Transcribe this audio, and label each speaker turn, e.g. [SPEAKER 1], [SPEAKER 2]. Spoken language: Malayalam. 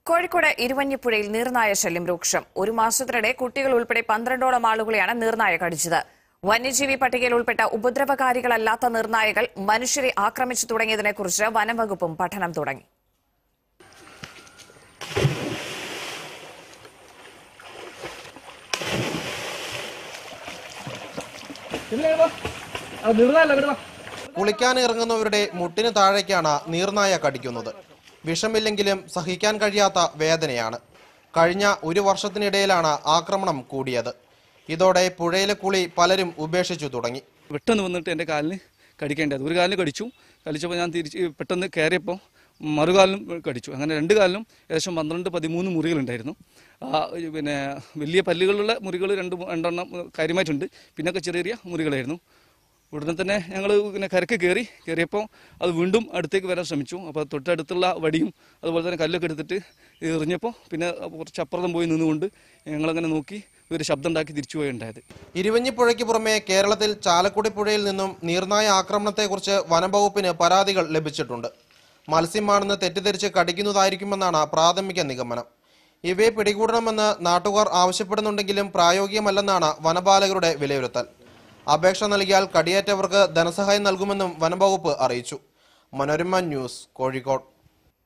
[SPEAKER 1] കോഴിക്കോട് ഇരുവഞ്ഞിപ്പുഴയിൽ നീർനായ ശല്യം രൂക്ഷം ഒരു മാസത്തിനിടെ കുട്ടികൾ ഉൾപ്പെടെ പന്ത്രണ്ടോളം ആളുകളെയാണ് നീർനായ കടിച്ചത് വന്യജീവി പട്ടികയിൽ ഉൾപ്പെട്ട ഉപദ്രവകാരികളല്ലാത്ത നീർനായകൾ മനുഷ്യരെ ആക്രമിച്ചു തുടങ്ങിയതിനെക്കുറിച്ച് വനംവകുപ്പും പഠനം തുടങ്ങി
[SPEAKER 2] കുളിക്കാൻ ഇറങ്ങുന്നവരുടെ മുട്ടിന് താഴേക്കാണ് നീർനായ കടിക്കുന്നത് വിഷമില്ലെങ്കിലും സഹിക്കാൻ കഴിയാത്ത വേദനയാണ് കഴിഞ്ഞ ഒരു വർഷത്തിനിടയിലാണ് ആക്രമണം കൂടിയത് ഇതോടെ പുഴയിലെ കുളി പലരും ഉപേക്ഷിച്ചു തുടങ്ങി
[SPEAKER 3] പെട്ടെന്ന് വന്നിട്ട് എൻ്റെ കാലിന് കടിക്കേണ്ടത് ഒരു കാലിന് കടിച്ചു കടിച്ചപ്പോൾ ഞാൻ തിരിച്ച് പെട്ടെന്ന് കയറിയപ്പോൾ മറുകാലിനും കടിച്ചു അങ്ങനെ രണ്ട് കാലിനും ഏകദേശം പന്ത്രണ്ട് പതിമൂന്ന് മുറികളുണ്ടായിരുന്നു ആ പിന്നെ വലിയ പല്ലുകളുള്ള മുറികൾ രണ്ട് മൂ- രണ്ടെണ്ണം കാര്യമായിട്ടുണ്ട് പിന്നൊക്കെ ചെറിയ ചെറിയ മുറികളായിരുന്നു ഉടനെ തന്നെ ഞങ്ങൾ പിന്നെ കരക്ക് കയറി കയറിയപ്പോൾ അത് വീണ്ടും അടുത്തേക്ക് വരാൻ ശ്രമിച്ചു അപ്പോൾ തൊട്ടടുത്തുള്ള വടിയും അതുപോലെ തന്നെ കല്ലൊക്കെ എടുത്തിട്ട് എറിഞ്ഞപ്പോൾ പിന്നെ കുറച്ച് അപ്പുറം പോയി നിന്നുകൊണ്ട് ഞങ്ങളങ്ങനെ നോക്കി ഒരു ശബ്ദം ഉണ്ടാക്കി തിരിച്ചു പോയുണ്ടായത്
[SPEAKER 2] ഇരുവഞ്ഞിപ്പുഴയ്ക്ക് പുറമെ കേരളത്തിൽ ചാലക്കുടി പുഴയിൽ നിന്നും നീർനായ ആക്രമണത്തെക്കുറിച്ച് വനംവകുപ്പിന് പരാതികൾ ലഭിച്ചിട്ടുണ്ട് മത്സ്യമാണെന്ന് തെറ്റിദ്ധരിച്ച് കടിക്കുന്നതായിരിക്കുമെന്നാണ് പ്രാഥമിക നിഗമനം ഇവയെ പിടികൂടണമെന്ന് നാട്ടുകാർ ആവശ്യപ്പെടുന്നുണ്ടെങ്കിലും പ്രായോഗികമല്ലെന്നാണ് വനപാലകരുടെ വിലയിരുത്തൽ അപേക്ഷ നൽകിയാൽ കടിയേറ്റവർക്ക് ധനസഹായം നൽകുമെന്നും വനംവകുപ്പ് അറിയിച്ചു മനോരമ ന്യൂസ് കോഴിക്കോട്